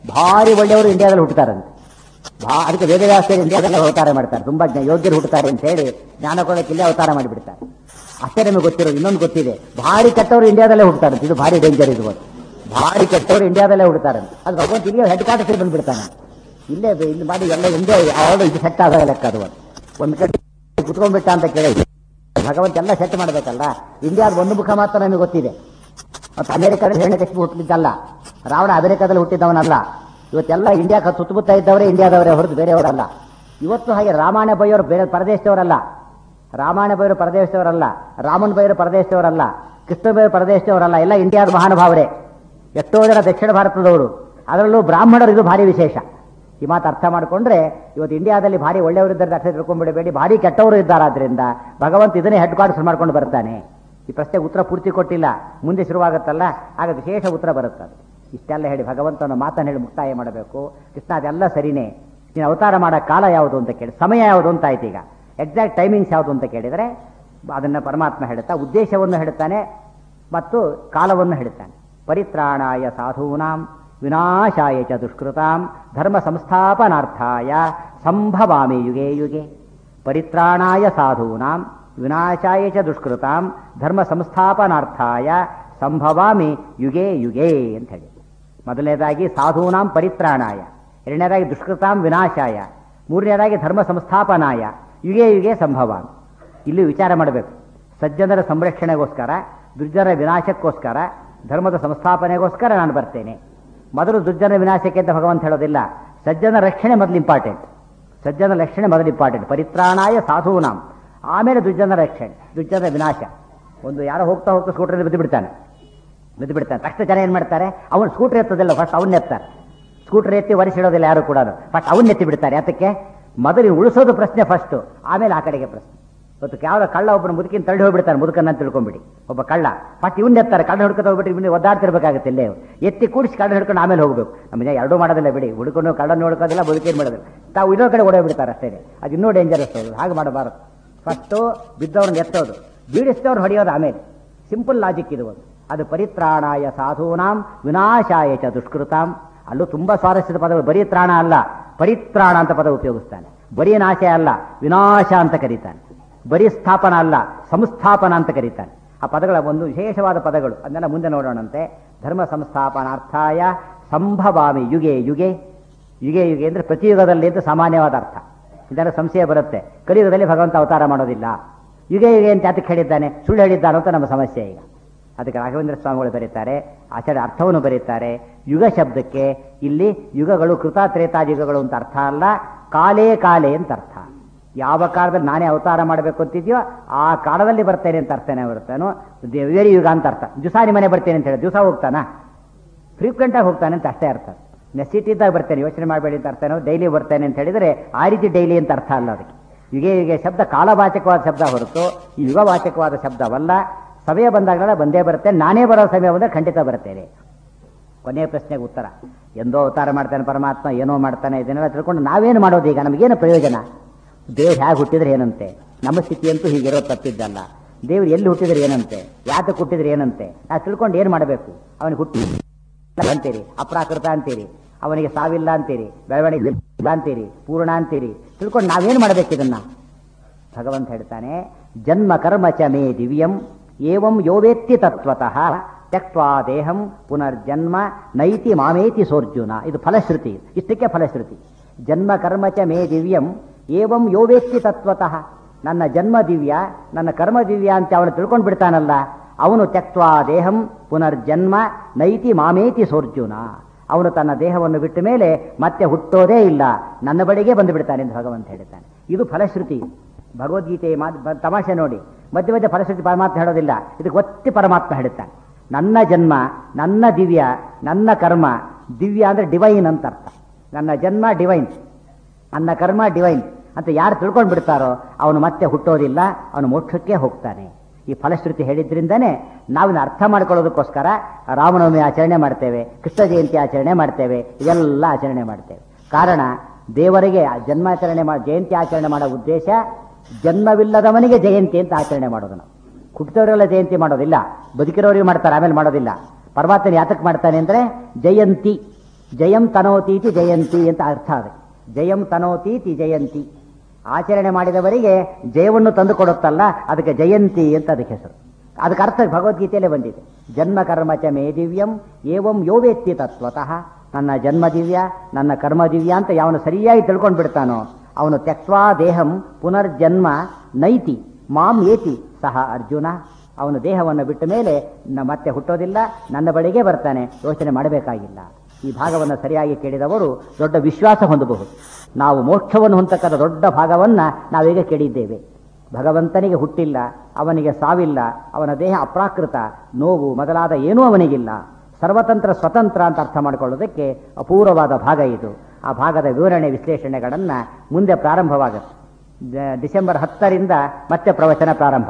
ಭಾರಿ ಒಳ್ಳೆಯವರು ಇಂಡಿಯಾದಲ್ಲಿ ಹುಟ್ಟುತ್ತಾರಂತೆ ಭಾ ಅದಕ್ಕೆ ವೇದವ್ಯಾಸರು ಇಂಡಿಯಾದಲ್ಲಿ ಅವತಾರ ಮಾಡ್ತಾರೆ ತುಂಬಾ ಜ್ಞ- ಯೋಗ್ಯರು ಹುಟ್ಟುತ್ತಾರೆ ಅಂತ ಹೇಳಿ ಜ್ಞಾನ ಕೊಡೋಕೆ ಇಲ್ಲೇ ಅವತಾರ ಮಾಡಿಬಿಡ್ತಾರೆ ಅಷ್ಟೇ ನಮಗೆ ಗೊತ್ತಿರೋದು ಇನ್ನೊಂದು ಗೊತ್ತಿದೆ ಭಾರಿ ಕೆಟ್ಟವರು ಇಂಡಿಯಾದಲ್ಲೇ ಹುಡ್ತಾರಂತೆ ಇದು ಭಾರಿ ಡೇಂಜರ್ ಇದು ಒಂದು. ಭಾರಿ ಕೆಟ್ಟವರು ಇಂಡಿಯಾದಲ್ಲೇ ಹುಡ್ತಾರಂತೆ ಅದು ಭಗವಂತ ಇಲ್ಲೇ ಹೆಡ್ ಕ್ವಾರ್ಟರ್ಸ್ ಬಂದ್ಬಿಡ್ತಾನೆ ಇಲ್ಲೇ ಬ- ಇಲ್ಲಿ ಮಾಡಿ ಎಲ್ಲ ಹಿಂದೆ ಯಾವ್ದು ಇದು ಸೆಟ್ ಆದ ಲೆಕ್ಕ ಅದು ಒಂದು. ಒಂದು ಕಡೆ ಕುತ್ಕೊಂಡ್ಬಿಟ್ಟ ಅಂತ ಕೇಳಿ ಭಗವಂತ ಎಲ್ಲ ಸೆಟ್ ಮಾಡಬೇಕಲ್ಲ ಇಂಡಿಯಾದ ಒಂದು ಮುಖ ಮಾತ್ರ ನಮಗೆ ಗೊತ್ತಿದೆ ಮತ್ತು ಅಮೆರಿಕದಲ್ಲಿ ಹೆಣ್ಣು ಕಚ್ಚಿ ಹುಟ್ಟಿದ್ದಲ್ಲ ರಾವಣ ಅಮೆರಿಕದಲ್ಲಿ ಹುಟ್ಟಿದವನಲ್ಲ ಇವತ್ತೆಲ್ಲ ಇಂಡಿಯಾಕ್ಕೆ ಸುತ್ತಮುತ್ತ ಇದ್ದವರೇ ಇಂಡಿಯಾದವರೇ ಹೊರತು ಬೇರೆಯವರಲ್ಲ ಇವತ್ತು ಹಾಗೆ ರಾಮಾಯಣ ಬೈಯೋರು ಬೇರೆ ಪರದೇಶದವರಲ್ಲ ರಾಮಾಯಣ ಬೈರು ಪರದೇಶದವರಲ್ಲ ರಾಮನ್ ಬೈರು ಪರದೇಶದವರಲ್ಲ ಕೃಷ್ಣ ಬೈರು ಪರದೇಶದವರಲ್ಲ ಎಲ್ಲ ಇಂಡಿಯಾದ ಮಹಾನುಭಾವರೇ ಎಷ್ಟೋ ಜನ ದಕ್ಷಿಣ ಭಾರತದವರು ಅದರಲ್ಲೂ ಬ್ರಾಹ್ಮಣರು ಇದು ಭಾರಿ ವಿಶೇಷ ಈ ಮಾತು ಅರ್ಥ ಮಾಡಿಕೊಂಡ್ರೆ ಇವತ್ತು ಇಂಡಿಯಾದಲ್ಲಿ ಭಾರಿ ಒಳ್ಳೆಯವರಿದ್ದಾರೆ ಅರ್ಥ ತಿಳ್ಕೊಂಡ್ಬಿಡಬೇಡಿ ಭಾರಿ ಕೆಟ್ಟವರು ಇದ್ದಾರಾದ್ರಿಂದ ಭಗವಂತ ಇದನ್ನೇ ಹೆಡ್ ಕ್ವಾರ್ಟರ್ಸ್ ಮಾಡ್ಕೊಂಡು ಬರ್ತಾನೆ ಈ ಪ್ರಶ್ನೆಗೆ ಉತ್ತರ ಪೂರ್ತಿ ಕೊಟ್ಟಿಲ್ಲ ಮುಂದೆ ಶುರುವಾಗುತ್ತಲ್ಲ ಆಗ ವಿಶೇಷ ಉತ್ತರ ಬರುತ್ತೆ ಅದು. ಇಷ್ಟೆಲ್ಲ ಹೇಳಿ ಭಗವಂತನ ಮಾತನ್ನು ಹೇಳಿ ಮುಕ್ತಾಯ ಮಾಡಬೇಕು ಕೃಷ್ಣ ಅದೆಲ್ಲ ಸರಿನೇ ನೀನು ಅವತಾರ ಮಾಡೋ ಕಾಲ ಯಾವುದು ಅಂತ ಕೇಳಿ ಸಮಯ ಯಾವುದು ಅಂತ ಆಯ್ತು ಈಗ ಎಕ್ಸಾಕ್ಟ್ ಟೈಮಿಂಗ್ಸ್ ಯಾವುದು ಅಂತ ಕೇಳಿದರೆ ಅದನ್ನು ಪರಮಾತ್ಮ ಹೇಳ್ತಾ ಉದ್ದೇಶವನ್ನು ಹೇಳ್ತಾನೆ ಮತ್ತು ಕಾಲವನ್ನು ಹೇಳ್ತಾನೆ ಪರಿತ್ರಾಣಾಯ ಸಾಧೂನಾಂ ವಿನಾಶಾಯ ಚ ದುಷ್ಕೃತಾಂ ಧರ್ಮ ಸಂಸ್ಥಾಪನಾರ್ಥಾಯ ಸಂಭವಾಮಿ ಯುಗೆ ಯುಗೆ ಪರಿತ್ರಾಣಾಯ ಸಾಧೂನಾಂ ವಿನಾಶಾಯ ಚ ದುಷ್ಕೃತಾಂ ಧರ್ಮ ಸಂಸ್ಥಾಪನಾರ್ಥಾಯ ಸಂಭವಾಮಿ ಯುಗೆ ಯುಗೆ ಅಂತ ಹೇಳಿ ಮೊದಲನೇದಾಗಿ ಸಾಧೂನಾಂ ಪರಿತ್ರಾಣಾಯ ಎರಡನೇದಾಗಿ ದುಷ್ಕೃತಾಂ ವಿನಾಶಾಯ ಮೂರನೇದಾಗಿ ಧರ್ಮ ಸಂಸ್ಥಾಪನಾಯ ಯುಗೆ ಯುಗೆ ಸಂಭವಾಮಿ ಇಲ್ಲಿ ವಿಚಾರ ಮಾಡಬೇಕು ಸಜ್ಜನರ ಸಂರಕ್ಷಣೆಗೋಸ್ಕರ ದುರ್ಜನರ ವಿನಾಶಕ್ಕೋಸ್ಕರ ಧರ್ಮದ ಸಂಸ್ಥಾಪನೆಗೋಸ್ಕರ ನಾನು ಬರ್ತೇನೆ ಮೊದಲು ದುರ್ಜನ ವಿನಾಶಕ್ಕೆ ಅಂತ ಭಗವಂತ ಹೇಳೋದಿಲ್ಲ ಸಜ್ಜನ ರಕ್ಷಣೆ ಮೊದಲು ಇಂಪಾರ್ಟೆಂಟ್ ಸಜ್ಜನ ರಕ್ಷಣೆ ಮೊದಲು ಇಂಪಾರ್ಟೆಂಟ್ ಪರಿತ್ರಾಣಾಯ ಸಾಧೂನಾಂ ಆಮೇಲೆ ದುರ್ಜನ ರಕ್ಷಣೆ ದುರ್ಜನ ವಿನಾಶ ಒಂದು ಯಾರೋ ಹೋಗ್ತಾ ಹೋಗ್ತಾ ಸ್ಕೂಟರ್ ಬಿದ್ದು ಬಿಡ್ತಾನೆ ಬಿದ್ದು ಬಿಡ್ತಾನೆ ತಕ್ಷಣ ಜನ ಏನು ಮಾಡ್ತಾರೆ ಅವನು ಸ್ಕೂಟರ್ ಎತ್ತೋದಿಲ್ಲ ಫಸ್ಟ್ ಅವನ್ನ ಎತ್ತಾರೆ ಸ್ಕೂಟರ್ ಎತ್ತಿ ಒರೆಸಿಡೋದಿಲ್ಲ ಯಾರು ಕೂಡ ಫಸ್ಟ್ ಅವನ್ನ ಎತ್ತಿ ಬಿಡ್ತಾರೆ ಯಾತಕ್ಕೆ ಮೊದಲು ಉಳಿಸೋದು ಪ್ರಶ್ನೆ ಫಸ್ಟ್ ಆಮೇಲೆ ಆ ಕಡೆಗೆ ಪ್ರಶ್ನೆ ಇವತ್ತು ಯಾವ ಕಳ್ಳ ಒಬ್ಬನ ಮುದುಕಿನ ತಳ್ಳಿ ಹೋಗ್ಬಿಡ್ತಾನೆ ಮುದುಕನ್ನ ಅಂತ ತಿಳ್ಕೊಂಬಿಡಿ ಒಬ್ಬ ಕಳ್ಳ ಫಸ್ಟ್ ಇವನ್ನ ಎತ್ತಾರೆ ಕಳ್ಳ ಹಿಡ್ಕೊತ ಹೋಗ್ಬಿಟ್ಟು ಇವನ್ನ ಒದ್ದಾಡ್ತಿರ್ಬೇಕಾಗುತ್ತೆ ಇಲ್ಲೇ ಎತ್ತಿ ಕೂಡಿಸಿ ಕಳ್ಳ ಹಿಡ್ಕೊಂಡು ಆಮೇಲೆ ಹೋಗ್ಬೇಕು ನಮಗೆ ಎರಡೂ ಮಾಡೋದಿಲ್ಲ ಬಿಡಿ ಹುಡುಕನ್ನು ಕಳ್ಳ ನೋಡ್ಕೋದಿಲ್ಲ ಮುದುಕೇನು ಮಾಡೋದಿಲ್ಲ ತಾವು ಇನ್ನೊಂದು ಕಡೆ ಓಡೋಗ್ಬಿಡ್ತಾರೆ ಅಷ್ಟೇ ಅದು ಇನ್ನೂ ಡೇಂಜರಸ್ ಅದು ಹಾಗೆ ಮಾಡಬಾರದು ಫಸ್ಟು ಬಿದ್ದವ್ರನ್ನ ಎತ್ತೋದು ಬೀಳಿಸಿದವ್ರು ಹೊಡೆಯೋದು ಆಮೇಲೆ ಸಿಂಪಲ್ ಲಾಜಿಕ್ ಇದು ಒಂದು ಅದು ಪರಿತ್ರಾಣಾಯ ಸಾಧೂನಾಂ ವಿನಾಶಾಯ ಚ ದುಷ್ಕೃತಾಂ ಅಲ್ಲೂ ತುಂಬಾ ಸ್ವಾರಸ್ಯದ ಪದಗಳು ಬರೀ ತ್ರಾಣ ಅಲ್ಲ ಪರಿತ್ರಾಣ ಅಂತ ಪದ ಉಪಯೋಗಿಸ್ತಾನೆ ಬರೀ ನಾಶ ಅಲ್ಲ ವಿನಾಶ ಅಂತ ಕರೀತಾನೆ ಬರೀ ಸ್ಥಾಪನ ಅಲ್ಲ ಸಂಸ್ಥಾಪನ ಅಂತ ಕರೀತಾನೆ ಆ ಪದಗಳ ಒಂದು ವಿಶೇಷವಾದ ಪದಗಳು ಅದನ್ನೆಲ್ಲ ಮುಂದೆ ನೋಡೋಣಂತೆ ಧರ್ಮ ಸಂಸ್ಥಾಪನಾರ್ಥಾಯ ಸಂಭವಾಮಿ ಯುಗೆ ಯುಗೆ ಯುಗೆ ಯುಗೆ ಅಂದ್ರೆ ಪ್ರತಿಯುಗದಲ್ಲಿ ಅಂತ ಸಾಮಾನ್ಯವಾದ ಅರ್ಥ ಇದರ ಸಂಶಯ ಬರುತ್ತೆ ಕಲಿಯುಗದಲ್ಲಿ ಭಗವಂತ ಅವತಾರ ಮಾಡೋದಿಲ್ಲ ಯುಗೆ ಯುಗೆ ಅಂತ ಯಾತಕ್ಕೆ ಹೇಳಿದ್ದಾನೆ ಸುಳ್ಳು ಹೇಳಿದ್ದಾನೆ ಅಂತ ನಮ್ಮ ಸಮಸ್ಯೆ ಈಗ ಅದಕ್ಕೆ ರಾಘವೇಂದ್ರ ಸ್ವಾಮಿಗಳು ಬರೀತಾರೆ ಆಚಾರ್ಯ ಅರ್ಥವನ್ನು ಬರೀತಾರೆ ಯುಗ ಶಬ್ದಕ್ಕೆ ಇಲ್ಲಿ ಯುಗಗಳು ಕೃತ ತ್ರೇತಾ ಯುಗಗಳು ಅಂತ ಅರ್ಥ ಅಲ್ಲ ಕಾಲೇ ಕಾಲೇ ಅಂತ ಅರ್ಥ ಯಾವ ಕಾಲದಲ್ಲಿ ನಾನೇ ಅವತಾರ ಮಾಡಬೇಕು ಅಂತಿದ್ಯೋ ಆ ಕಾಲದಲ್ಲಿ ಬರ್ತೇನೆ ಅಂತ ಅರ್ಥನೇ ಬರ್ತಾನೋ ವೇರಿ ಯುಗ ಅಂತ ಅರ್ಥ ದಿವಸ ಮನೆ ಬರ್ತೇನೆ ಅಂತ ಹೇಳಿ ದಿವಸ ಹೋಗ್ತಾನ ಫ್ರೀಕ್ವೆಂಟ್ ಆಗಿ ಹೋಗ್ತಾನೆ ಅಂತ ಅಷ್ಟೇ ಅರ್ಥ ನೆಸಿಟಿ ಇದ್ದಾಗ ಬರ್ತೇನೆ ಯೋಚನೆ ಮಾಡಬೇಡಿ ಅಂತ ಅರ್ಥನೋ ಡೈಲಿ ಬರ್ತೇನೆ ಅಂತ ಹೇಳಿದ್ರೆ ಆ ರೀತಿ ಡೈಲಿ ಅಂತ ಅರ್ಥ ಅಲ್ಲ ಅದಕ್ಕೆ ಯುಗೆ ಯುಗೆ ಶಬ್ದ ಕಾಲವಾಚಕವಾದ ಶಬ್ದ ಹೊರತು ಈ ಯುಗವಾಚಕವಾದ ಶಬ್ದವಲ್ಲ ಸಮಯ ಬಂದಾಗಲೆಲ್ಲ ಬಂದೇ ಬರುತ್ತೆ ನಾನೇ ಬರೋ ಸಮಯ ಬಂದರೆ ಖಂಡಿತ ಬರ್ತೇನೆ ಕೊನೆಯ ಪ್ರಶ್ನೆಗೆ ಉತ್ತರ ಎಂದೋ ಅವತಾರ ಮಾಡ್ತಾನೆ ಪರಮಾತ್ಮ ಏನೋ ಮಾಡ್ತಾನೆ ಇದನ್ನೆಲ್ಲ ತಿಳ್ಕೊಂಡು ನಾವೇನು ಮಾಡೋದು ಈಗ ನಮಗೇನು ಪ್ರಯೋಜನ ದೇವ್ರು ಹೇಗೆ ಹುಟ್ಟಿದ್ರೆ ಏನಂತೆ ನಮ್ಮ ಸ್ಥಿತಿಯಂತೂ ಹೀಗಿರೋ ತಪ್ಪಿದ್ದಲ್ಲ ದೇವ್ರು ಎಲ್ಲಿ ಹುಟ್ಟಿದ್ರೆ ಏನಂತೆ ಯಾತಕ್ಕೆ ಹುಟ್ಟಿದ್ರೆ ಏನಂತೆ ನಾವು ತಿಳ್ಕೊಂಡು ಏನು ಮಾಡಬೇಕು ಅವನಿಗೆ ಹುಟ್ಟಿ ಅಂತೀರಿ ಅಪ್ರಾಕೃತ ಅಂತೀರಿ ಅವನಿಗೆ ಸಾವಿಲ್ಲ ಅಂತೀರಿ ಬೆಳವಣಿಗೆ ಇಲ್ಲ ಅಂತೀರಿ ಪೂರ್ಣ ಅಂತೀರಿ ತಿಳ್ಕೊಂಡು ನಾವೇನು ಮಾಡಬೇಕು ಇದನ್ನ ಭಗವಂತ ಹೇಳ್ತಾನೆ ಜನ್ಮ ಕರ್ಮ ಚ ಮೇ ದಿವ್ಯಂ ಏವಂ ಯೋವೇತ್ತಿ ತತ್ವತಃ ತ್ಯಕ್ವಾ ದೇಹಂ ಪುನರ್ಜನ್ಮ ನೈತಿ ಮಾಮೇತಿ ಸೋರ್ಜುನ ಇದು ಫಲಶ್ರುತಿ ಇಷ್ಟಕ್ಕೆ ಫಲಶ್ರುತಿ ಜನ್ಮ ಕರ್ಮ ಚ ಮೇ ದಿವ್ಯಂ ಏವಂ ಯೋವೇತ್ತಿ ತತ್ವತಃ ನನ್ನ ಜನ್ಮ ದಿವ್ಯ ನನ್ನ ಕರ್ಮ ದಿವ್ಯ ಅಂತ ಅವನು ತಿಳ್ಕೊಂಡು ಬಿಡ್ತಾನಲ್ಲ ಅವನು ತ್ಯಕ್ವಾ ದೇಹಂ ಪುನರ್ಜನ್ಮ ನೈತಿ ಮಾಮೇತಿ ಸೋರ್ಜುನ ಅವನು ತನ್ನ ದೇಹವನ್ನು ಬಿಟ್ಟ ಮೇಲೆ ಮತ್ತೆ ಹುಟ್ಟೋದೇ ಇಲ್ಲ ನನ್ನ ಬಳಿಗೆ ಬಂದು ಬಿಡ್ತಾನೆ ಎಂದು ಭಗವಂತ ಹೇಳ್ತಾನೆ ಇದು ಫಲಶ್ರುತಿ ಭಗವದ್ಗೀತೆ ಮಾತ್- ಬ- ತಮಾಷೆ ನೋಡಿ ಮಧ್ಯ ಮಧ್ಯೆ ಫಲಶ್ರುತಿ ಪರಮಾತ್ಮ ಹೇಳೋದಿಲ್ಲ ಇದಕ್ಕೆ ಒತ್ತಿ ಪರಮಾತ್ಮ ಹೇಳುತ್ತಾನೆ ನನ್ನ ಜನ್ಮ ನನ್ನ ದಿವ್ಯ ನನ್ನ ಕರ್ಮ ದಿವ್ಯ ಅಂದ್ರೆ ಡಿವೈನ್ ಅಂತ ಅರ್ಥ ನನ್ನ ಜನ್ಮ ಡಿವೈನ್ ನನ್ನ ಕರ್ಮ ಡಿವೈನ್ ಅಂತ ಯಾರು ತಿಳ್ಕೊಂಡು ಬಿಡ್ತಾರೋ ಅವನು ಮತ್ತೆ ಹುಟ್ಟೋದಿಲ್ಲ ಅವನು ಮೋಕ್ಷಕ್ಕೆ ಹೋಗ್ತಾನೆ ಈ ಫಲಶ್ರುತಿ ಹೇಳಿದ್ರಿಂದನೇ ನಾವಿನ್ನು ಅರ್ಥ ಮಾಡ್ಕೊಳ್ಳೋದಕ್ಕೋಸ್ಕರ ರಾಮನವಮಿ ಆಚರಣೆ ಮಾಡ್ತೇವೆ ಕೃಷ್ಣ ಜಯಂತಿ ಆಚರಣೆ ಮಾಡ್ತೇವೆ ಇದೆಲ್ಲ ಆಚರಣೆ ಮಾಡ್ತೇವೆ ಕಾರಣ ದೇವರಿಗೆ ಆ ಜನ್ಮಾಚರಣೆ ಮಾ ಜಯಂತಿ ಆಚರಣೆ ಮಾಡೋ ಉದ್ದೇಶ ಜನ್ಮವಿಲ್ಲದವನಿಗೆ ಜಯಂತಿ ಅಂತ ಆಚರಣೆ ಮಾಡೋದು ನಾವು ಹುಟ್ಟಿದವರೆಲ್ಲ ಜಯಂತಿ ಮಾಡೋದಿಲ್ಲ ಬದುಕಿರೋರಿಗೆ ಮಾಡ್ತಾರೆ ಆಮೇಲೆ ಮಾಡೋದಿಲ್ಲ ಪರಮಾತ್ಮನ ಯಾತಕ್ಕೆ ಮಾಡ್ತಾನೆ ಅಂದ್ರೆ ಜಯಂತಿ ಜಯಂ ತನೋತೀತಿ ಜಯಂತಿ ಅಂತ ಅರ್ಥ ಅದು ಜಯಂ ತನೋತೀತಿ ಜಯಂತಿ ಆಚರಣೆ ಮಾಡಿದವರಿಗೆ ಜಯವನ್ನು ತಂದು ಕೊಡುತ್ತಲ್ಲ ಅದಕ್ಕೆ ಜಯಂತಿ ಅಂತ ಅದಕ್ಕೆ ಹೆಸರು ಅದಕ್ಕೆ ಅರ್ಥ ಭಗವದ್ಗೀತೆಯಲ್ಲೇ ಬಂದಿದೆ ಜನ್ಮ ಕರ್ಮ ಚ ಮೇ ದಿವ್ಯಂ ಏವಂ ಯೋವೇತ್ತಿ ತತ್ವತಃ ನನ್ನ ಜನ್ಮ ದಿವ್ಯ ನನ್ನ ಕರ್ಮ ದಿವ್ಯ ಅಂತ ಯಾವನು ಸರಿಯಾಗಿ ತಿಳ್ಕೊಂಡು ಬಿಡ್ತಾನೋ ಅವನು ತ್ಯಕ್ವಾ ದೇಹಂ ಪುನರ್ಜನ್ಮ ನೈತಿ ಮಾಂ ಏತಿ ಸಹ ಅರ್ಜುನ ಅವನು ದೇಹವನ್ನು ಬಿಟ್ಟ ಮೇಲೆ ನ- ಮತ್ತೆ ಹುಟ್ಟೋದಿಲ್ಲ ನನ್ನ ಬಳಿಗೆ ಬರ್ತಾನೆ ಯೋಚನೆ ಮಾಡಬೇಕಾಗಿಲ್ಲ ಈ ಭಾಗವನ್ನು ಸರಿಯಾಗಿ ಕೇಳಿದವರು ದೊಡ್ಡ ವಿಶ್ವಾಸ ಹೊಂದಬಹುದು ನಾವು ಮೋಕ್ಷವನ್ನು ಹೊಂದತಕ್ಕಂಥ ದೊಡ್ಡ ಭಾಗವನ್ನು ನಾವೀಗ ಕೇಳಿದ್ದೇವೆ ಭಗವಂತನಿಗೆ ಹುಟ್ಟಿಲ್ಲ ಅವನಿಗೆ ಸಾವಿಲ್ಲ ಅವನ ದೇಹ ಅಪ್ರಾಕೃತ ನೋವು ಮೊದಲಾದ ಏನೂ ಅವನಿಗಿಲ್ಲ ಸರ್ವತಂತ್ರ ಸ್ವತಂತ್ರ ಅಂತ ಅರ್ಥ ಮಾಡಿಕೊಳ್ಳೋದಕ್ಕೆ ಅಪೂರ್ವವಾದ ಭಾಗ ಇದು ಆ ಭಾಗದ ವಿವರಣೆ ವಿಶ್ಲೇಷಣೆಗಳನ್ನು ಮುಂದೆ ಪ್ರಾರಂಭವಾಗುತ್ತೆ ದ- ಡಿಸೆಂಬರ್ ಹತ್ತರಿಂದ ಮತ್ತೆ ಪ್ರವಚನ ಪ್ರಾರಂಭ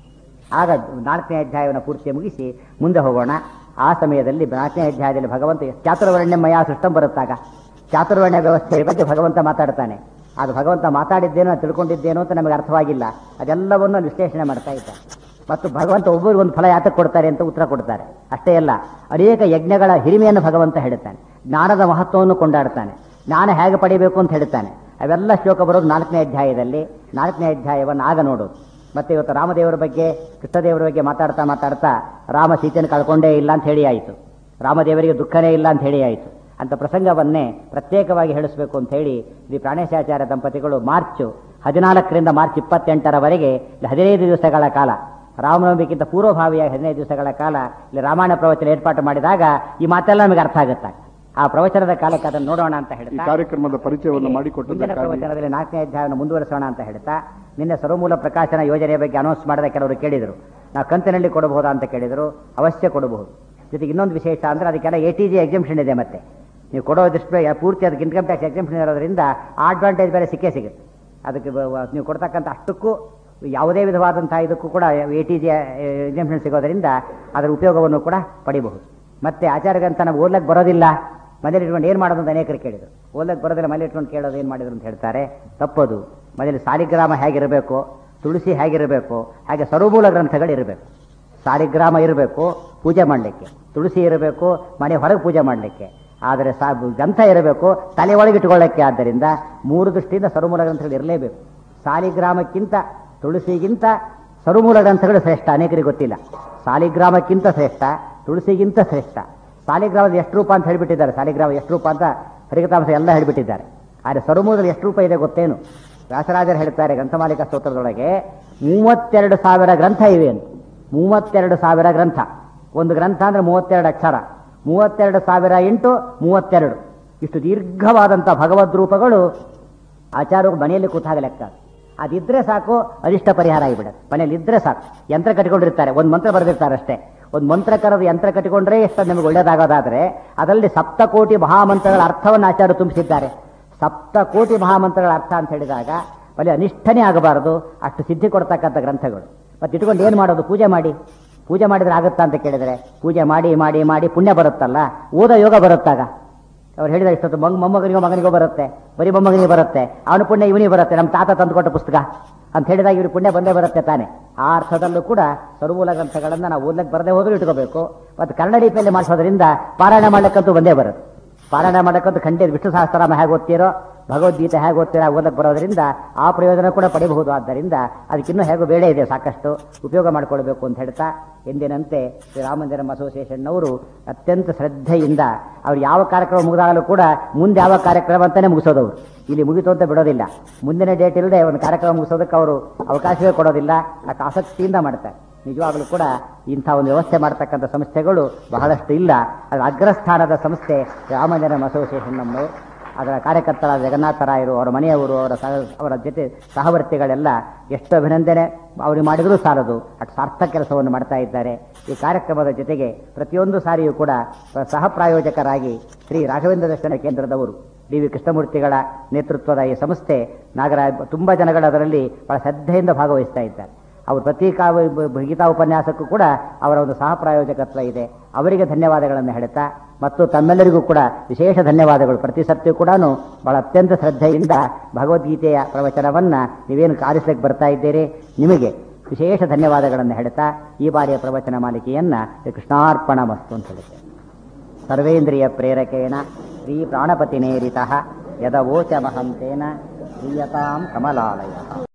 ಆಗ ನಾಲ್ಕನೇ ಅಧ್ಯಾಯವನ್ನು ಪೂರ್ತಿ ಮುಗಿಸಿ ಮುಂದೆ ಹೋಗೋಣ ಆ ಸಮಯದಲ್ಲಿ ನಾಲ್ಕನೇ ಅಧ್ಯಾಯದಲ್ಲಿ ಭಗವಂತ ಚಾತುರ್ವರ್ಣ್ಯ ಮಯ ಸೃಷ್ಟಂ ಬರುತ್ತಾಗ ಚಾತುರ್ವರ್ಣ್ಯ ವ್ಯವಸ್ಥೆಯ ಬಗ್ಗೆ ಭಗವಂತ ಮಾತಾಡ್ತಾನೆ ಅದು ಭಗವಂತ ಮಾತಾಡಿದ್ದೇನೋ ತಿಳ್ಕೊಂಡಿದ್ದೇನೋ ಅಂತ ನಮಗೆ ಅರ್ಥವಾಗಿಲ್ಲ ಅದೆಲ್ಲವನ್ನು ಅಲ್ಲಿ ವಿಶ್ಲೇಷಣೆ ಮಾಡ್ತಾ ಇದ್ದ ಮತ್ತು ಭಗವಂತ ಒಬ್ಬರಿಗೆ ಒಂದು ಫಲ ಯಾತಕ್ಕೆ ಕೊಡ್ತಾರೆ ಅಂತ ಉತ್ತರ ಕೊಡ್ತಾರೆ ಅಷ್ಟೇ ಅಲ್ಲ ಅನೇಕ ಯಜ್ಞಗಳ ಹಿರಿಮೆಯನ್ನು ಭಗವಂತ ಹೇಳುತ್ತಾನೆ ಜ್ಞಾನದ ಮಹತ್ವವನ್ನು ಕೊಂಡಾಡ್ತಾನೆ ಜ್ಞಾನ ಹೇಗೆ ಪಡಿಬೇಕು ಅಂತ ಹೇಳ್ತಾನೆ ಅವೆಲ್ಲ ಶ್ಲೋಕ ಬರೋದು ನಾಲ್ಕನೇ ಅಧ್ಯಾಯದಲ್ಲಿ ನಾಲ್ಕನೇ ಅಧ್ಯಾಯವನ್ನು ಆಗ ನೋಡೋದು ಮತ್ತೆ ಇವತ್ತು ರಾಮದೇವರ ಬಗ್ಗೆ ಕೃಷ್ಣದೇವರ ಬಗ್ಗೆ ಮಾತಾಡ್ತಾ ಮಾತಾಡ್ತಾ ರಾಮ ಸೀತೆಯನ್ನು ಕಳ್ಕೊಂಡೇ ಇಲ್ಲ ಅಂತ ಹೇಳಿ ಆಯಿತು ರಾಮದೇವರಿಗೆ ದುಃಖನೇ ಇಲ್ಲ ಅಂತ ಹೇಳಿ ಆಯಿತು ಅಂತ ಪ್ರಸಂಗವನ್ನೇ ಪ್ರತ್ಯೇಕವಾಗಿ ಹೇಳಿಸಬೇಕು ಅಂತ ಹೇಳಿ ಶ್ರೀ ಪ್ರಾಣೇಶಾಚಾರ್ಯ ದಂಪತಿಗಳು ಮಾರ್ಚ್ ಹದಿನಾಲ್ಕರಿಂದ ಮಾರ್ಚ್ ಇಪ್ಪತ್ತೆಂಟರವರೆಗೆ ಇಲ್ಲಿ ಹದಿನೈದು ದಿವಸಗಳ ಕಾಲ ರಾಮನವಮಿಗಿಂತ ಪೂರ್ವಭಾವಿಯಾಗಿ ಹದಿನೈದು ದಿವಸಗಳ ಕಾಲ ಇಲ್ಲಿ ರಾಮಾಯಣ ಪ್ರವಚನ ಏರ್ಪಾಟು ಮಾಡಿದಾಗ ಈ ಮಾತೆಲ್ಲ ನಮಗೆ ಅರ್ಥ ಆಗುತ್ತೆ ಆ ಪ್ರವಚನದ ಕಾಲಕ್ಕೆ ಅದನ್ನು ನೋಡೋಣ ಅಂತ ಈ ಹೇಳ್ತಾ ಕಾರ್ಯಕ್ರಮದ ಪರಿಚಯವನ್ನು ಮುಂದಿನ ಮಾಡಿಕೊಟ್ಟದಕ್ಕಾಗಿ ಪ್ರವಚನದಲ್ಲಿ ನಾಲ್ಕನೇ ಅಧ್ಯಾಯವನ್ನು ಮುಂದುವರಿಸೋಣ ಅಂತ ಹೇಳ್ತಾ ನಿನ್ನೆ ಸರ್ವಮೂಲ ಪ್ರಕಾಶನ ಯೋಜನೆಯ ಬಗ್ಗೆ ಅನೌನ್ಸ್ ಮಾಡಿದ ಕೆಲವರು ಕೇಳಿದರು ನಾವು ಕಂತಿನಲ್ಲಿ ಕೊಡಬಹುದಾ ಅಂತ ಕೇಳಿದರು ಅವಶ್ಯ ಕೊಡಬಹುದು ಜೊತೆಗೆ ಇನ್ನೊಂದು ವಿಶೇಷ ಅಂದ್ರೆ ಅದಕ್ಕೆಲ್ಲ ಎ ಟಿ ಜಿ ಎಕ್ಸಿಬಿಷನ್ ಇದೆ ಮತ್ತೆ ನೀವು ಕೊಡೋ ದೃಷ್ಟಿ ಪೂರ್ತಿ ಅದಕ್ಕೆ ಇನ್ಕಮ್ ಟ್ಯಾಕ್ಸ್ ಎಕ್ಸಿಬಿಷನ್ ಇರೋದ್ರಿಂದ ಅಡ್ವಾಂಟೇಜ್ ಬೇರೆ ಸಿಕ್ಕೇ ಸಿಗುತ್ತೆ ಅದಕ್ಕೆ ಬ- ವ- ನೀವು ಕೊಡ್ತಕ್ಕಂಥ ಅಷ್ಟಕ್ಕೂ ಯಾವುದೇ ವಿಧವಾದಂತಹ ಇದಕ್ಕೂ ಕೂಡ ಎ ಟಿ ಜಿ ಎಕ್ಸಿಬಿಷನ್ ಸಿಗೋದ್ರಿಂದ ಅದರ ಉಪಯೋಗವನ್ನು ಕೂಡ ಪಡಿಬಹುದು ಮತ್ತೆ ಆಚಾರ್ಯಗಂತ ನಾವು ಓದ್ಲಕ್ಕೆ ಬರೋದಿಲ್ಲ ಮನೇಲಿ ಇಟ್ಕೊಂಡು ಏನು ಮಾಡೋದು ಅಂತ ಅನೇಕರು ಕೇಳಿದರು ಓದಕ್ಕೆ ಬರೋದಿಲ್ಲ ಮನೇಲಿ ಇಟ್ಕೊಂಡು ಕೇಳೋದು ಏನು ಮಾಡಿದ್ರು ಅಂತ ಹೇಳ್ತಾರೆ ತಪ್ಪದು ಮನೇಲಿ ಸಾಲಿಗ್ರಾಮ ಹೇಗಿರಬೇಕು ತುಳಸಿ ಹೇಗಿರಬೇಕು ಹಾಗೆ ಸರ್ವಮೂಲ ಗ್ರಂಥಗಳಿರಬೇಕು ಸಾಲಿಗ್ರಾಮ ಇರಬೇಕು ಪೂಜೆ ಮಾಡಲಿಕ್ಕೆ ತುಳಸಿ ಇರಬೇಕು ಮನೆ ಹೊರಗೆ ಪೂಜೆ ಮಾಡಲಿಕ್ಕೆ ಆದರೆ ಸಾ ಗ್ರಂಥ ಇರಬೇಕು ತಲೆ ಒಳಗೆ ಇಟ್ಕೊಳ್ಳೋಕ್ಕೆ ಆದ್ದರಿಂದ ಮೂರು ದೃಷ್ಟಿಯಿಂದ ಸರ್ವಮೂಲ ಗ್ರಂಥಗಳು ಇರಲೇಬೇಕು ಸಾಲಿಗ್ರಾಮಕ್ಕಿಂತ ತುಳಸಿಗಿಂತ ಸರ್ವಮೂಲ ಗ್ರಂಥಗಳು ಶ್ರೇಷ್ಠ ಅನೇಕರಿಗೆ ಗೊತ್ತಿಲ್ಲ ಸಾಲಿಗ್ರಾಮಕ್ಕಿಂತ ಶ್ರೇಷ್ಠ ತುಳಸಿಗಿಂತ ಶ್ರೇಷ್ಠ ಸಾಲಿಗ್ರಾಮದ ಎಷ್ಟು ರೂಪ ಅಂತ ಹೇಳಿಬಿಟ್ಟಿದ್ದಾರೆ ಸಾಲಿಗ್ರಾಮ ಎಷ್ಟು ರೂಪ ಅಂತ ಹರಿಕತಾಂಶ ಎಲ್ಲ ಹೇಳಿಬಿಟ್ಟಿದ್ದಾರೆ ಆದರೆ ಸರ್ವಮೂಲದಲ್ಲಿ ಎಷ್ಟು ರೂಪ ಇದೆ ಗೊತ್ತೇನು ವ್ಯಾಸರಾಜರು ಹೇಳ್ತಾರೆ ಗ್ರಂಥಮಾಲಿಕಾ ಸ್ತೋತ್ರದೊಳಗೆ ಮೂವತ್ತೆರಡು ಸಾವಿರ ಗ್ರಂಥ ಇವೆ ಅಂತ ಮೂವತ್ತೆರಡು ಸಾವಿರ ಗ್ರಂಥ ಒಂದು ಗ್ರಂಥ ಅಂದ್ರೆ ಮೂವತ್ತೆರಡು ಅಕ್ಷರ ಮೂವತ್ತೆರಡು ಸಾವಿರ ಇಂಟು ಮೂವತ್ತೆರಡು ಇಷ್ಟು ದೀರ್ಘವಾದಂಥ ಭಗವದ್ ರೂಪಗಳು ಆಚಾರ್ಯರು ಮನೆಯಲ್ಲಿ ಕೂತಾಗ ಲೆಕ್ಕ ಅದಿದ್ರೆ ಸಾಕು ಅರಿಷ್ಟ ಪರಿಹಾರ ಆಗಿಬಿಡುತ್ತೆ ಮನೆಯಲ್ಲಿ ಇದ್ರೆ ಸಾಕು ಯಂತ್ರ ಕಟ್ಟಿಕೊಂಡಿರ್ತಾರೆ ಒಂದು ಮಂತ್ರ ಬರೆದಿರ್ತಾರೆ ಅಷ್ಟೇ ಒಂದು ಮಂತ್ರ ಕರೆದು ಯಂತ್ರ ಕಟ್ಟಿಕೊಂಡ್ರೆ ಎಷ್ಟು ನಿಮಗೆ ಒಳ್ಳೇದಾಗೋದಾದ್ರೆ ಅದರಲ್ಲಿ ಸಪ್ತಕೋಟಿ ಮಹಾಮಂತ್ರಗಳ ಅರ್ಥವನ್ನು ಆಚಾರ್ಯರು ತುಂಬಿಸಿದ್ದಾರೆ ಸಪ್ತಕೋಟಿ ಮಹಾಮಂತ್ರಗಳ ಅರ್ಥ ಅಂತ ಹೇಳಿದಾಗ ಬಲಿ ಅನಿಷ್ಟನೇ ಆಗಬಾರದು ಅಷ್ಟು ಸಿದ್ಧಿ ಕೊಡ್ತಕ್ಕಂಥ ಗ್ರಂಥಗಳು ಮತ್ತೆ ಇಟ್ಕೊಂಡು ಏನು ಮಾಡೋದು ಪೂಜೆ ಮಾಡಿ ಪೂಜೆ ಮಾಡಿದ್ರೆ ಆಗುತ್ತಾ ಅಂತ ಕೇಳಿದ್ರೆ ಪೂಜೆ ಮಾಡಿ ಮಾಡಿ ಮಾಡಿ ಪುಣ್ಯ ಬರುತ್ತಲ್ಲ ಓದೋ ಯೋಗ ಬರುತ್ತಾಗ ಅವ್ರು ಹೇಳಿದ ಇಷ್ಟೊತ್ತು ಮಗ್ ಮೊಮ್ಮಗನಿಗೋ ಮಗನಿಗೋ ಬರುತ್ತೆ ಬರೀ ಮೊಮ್ಮಗನಿಗೆ ಬರುತ್ತೆ ಅವನ ಪುಣ್ಯ ಇವನಿಗೆ ಬರುತ್ತೆ ನಮ್ಮ ತಾತ ತಂದುಕೊಟ್ಟ ಪುಸ್ತಕ ಅಂತ ಹೇಳಿದಾಗ ಇವ್ರಿಗೆ ಪುಣ್ಯ ಬಂದೇ ಬರುತ್ತೆ ತಾನೆ ಆ ಅರ್ಥದಲ್ಲೂ ಕೂಡ ಸರ್ವೂಲ ಗ್ರಂಥಗಳನ್ನು ನಾವು ಓದ್ಲಿಕ್ಕೆ ಬರದೇ ಹೋದ್ರೂ ಇಟ್ಕೋಬೇಕು ಮತ್ತು ಕನ್ನಡ ರೀತಿಯಲ್ಲಿ ಮಾಡಿಸೋದ್ರಿಂದ ಪಾರಾಯಣ ಮಾಡ್ಲಿಕ್ಕಂತೂ ಬಂದೇ ಬರುತ್ತೆ ಪಾರಾಯಣ ಮಾಡಕ್ಕಂತೂ ಖಂಡಿತ ವಿಷ್ಣು ಸಹಸ್ರನಾಮ ಹೇಗೆ ಓದ್ತೀರೋ ಭಗವದ್ಗೀತೆ ಹೇಗೆ ಓದ್ತೀರೋ ಓದಕ್ಕೆ ಬರೋದ್ರಿಂದ ಆ ಪ್ರಯೋಜನ ಕೂಡ ಪಡೆಯಬಹುದು ಆದ್ದರಿಂದ ಅದಕ್ಕಿನ್ನೂ ಹೇಗೋ ಬೇಡ ಇದೆ ಸಾಕಷ್ಟು ಉಪಯೋಗ ಮಾಡಿಕೊಳ್ಬೇಕು ಅಂತ ಹೇಳ್ತಾ ಎಂದಿನಂತೆ ಶ್ರೀ ರಾಮಂದಿರಂ ಅಸೋಸಿಯೇಷನ್ನವರು ಅತ್ಯಂತ ಶ್ರದ್ಧೆಯಿಂದ ಅವ್ರು ಯಾವ ಕಾರ್ಯಕ್ರಮ ಮುಗಿದಾಗಲೂ ಕೂಡ ಮುಂದೆ ಯಾವ ಕಾರ್ಯಕ್ರಮ ಅಂತಾನೆ ಮುಗಿಸೋದವರು ಇಲ್ಲಿ ಮುಗಿತು ಅಂತ ಬಿಡೋದಿಲ್ಲ ಮುಂದಿನ ಡೇಟ್ ಇಲ್ಲದೆ ಒಂದು ಕಾರ್ಯಕ್ರಮ ಮುಗಿಸೋದಕ್ಕೆ ಅವರು ಅವಕಾಶವೇ ಕೊಡೋದಿಲ್ಲ ಅಷ್ಟು ಆಸಕ್ತಿಯಿಂದ ಮಾಡ್ತಾರೆ ನಿಜವಾಗಲೂ ಕೂಡ ಇಂಥ ಒಂದು ವ್ಯವಸ್ಥೆ ಮಾಡ್ತಕ್ಕಂಥ ಸಂಸ್ಥೆಗಳು ಬಹಳಷ್ಟು ಇಲ್ಲ ಅದು ಅಗ್ರಸ್ಥಾನದ ಸಂಸ್ಥೆ ರಾಮಂದಿರಂ ಅಸೋಸಿಯೇಷನ್ ನಮ್ಮದು ಅದರ ಕಾರ್ಯಕರ್ತರಾದ ಜಗನ್ನಾಥರಾಯರು ಅವರ ಮನೆಯವರು ಅವರ ಸಹ ಅವರ ಜೊತೆ ಸಹವರ್ತಿಗಳೆಲ್ಲ ಎಷ್ಟು ಅಭಿನಂದನೆ ಅವ್ರಿಗೆ ಮಾಡಿದರೂ ಸಾಲದು ಅಷ್ಟು ಸಾರ್ಥಕ ಕೆಲಸವನ್ನು ಮಾಡ್ತಾ ಇದ್ದಾರೆ ಈ ಕಾರ್ಯಕ್ರಮದ ಜೊತೆಗೆ ಪ್ರತಿಯೊಂದು ಸಾರಿಯೂ ಕೂಡ ಸಹ ಪ್ರಾಯೋಜಕರಾಗಿ ಶ್ರೀ ರಾಘವೇಂದ್ರ ದರ್ಶನ ಕೇಂದ್ರದವರು ಡಿ ವಿ ಕೃಷ್ಣಮೂರ್ತಿಗಳ ನೇತೃತ್ವದ ಈ ಸಂಸ್ಥೆ ನಾಗರಾಜ್ ತುಂಬ ಜನಗಳು ಅದರಲ್ಲಿ ಬಹಳ ಶ್ರದ್ಧೆಯಿಂದ ಭಾಗವಹಿಸ್ತಾ ಇದ್ದಾರೆ ಅವರು ಪ್ರತಿ ಕಾವ ಗೀತಾ ಉಪನ್ಯಾಸಕ್ಕೂ ಕೂಡ ಅವರ ಒಂದು ಸಹ ಪ್ರಾಯೋಜಕತ್ವ ಇದೆ ಅವರಿಗೆ ಧನ್ಯವಾದಗಳನ್ನು ಹೇಳುತ್ತಾ ಮತ್ತು ತಮ್ಮೆಲ್ಲರಿಗೂ ಕೂಡ ವಿಶೇಷ ಧನ್ಯವಾದಗಳು ಪ್ರತಿ ಸತ್ಯೂ ಕೂಡ ಬಹಳ ಅತ್ಯಂತ ಶ್ರದ್ಧೆಯಿಂದ ಭಗವದ್ಗೀತೆಯ ಪ್ರವಚನವನ್ನ ನೀವೇನು ಆರಿಸಲಿಕ್ಕೆ ಬರ್ತಾ ಇದ್ದೀರಿ ನಿಮಗೆ ವಿಶೇಷ ಧನ್ಯವಾದಗಳನ್ನು ಹೇಳುತ್ತಾ ಈ ಬಾರಿಯ ಪ್ರವಚನ ಮಾಲಿಕೆಯನ್ನ ಕೃಷ್ಣಾರ್ಪಣ ಮಸ್ತು ಅಂತ ಹೇಳುತ್ತೆ ಸರ್ವೇಂದ್ರಿಯ ಪ್ರೇರಕೇಣ ಶ್ರೀ ಪ್ರಾಣಪತಿನೇರಿತಃ ಯದವೋಚಮಹಂ ತೇನ ಕ್ರಿಯತಾಂ ಕಮಲಾಲಯ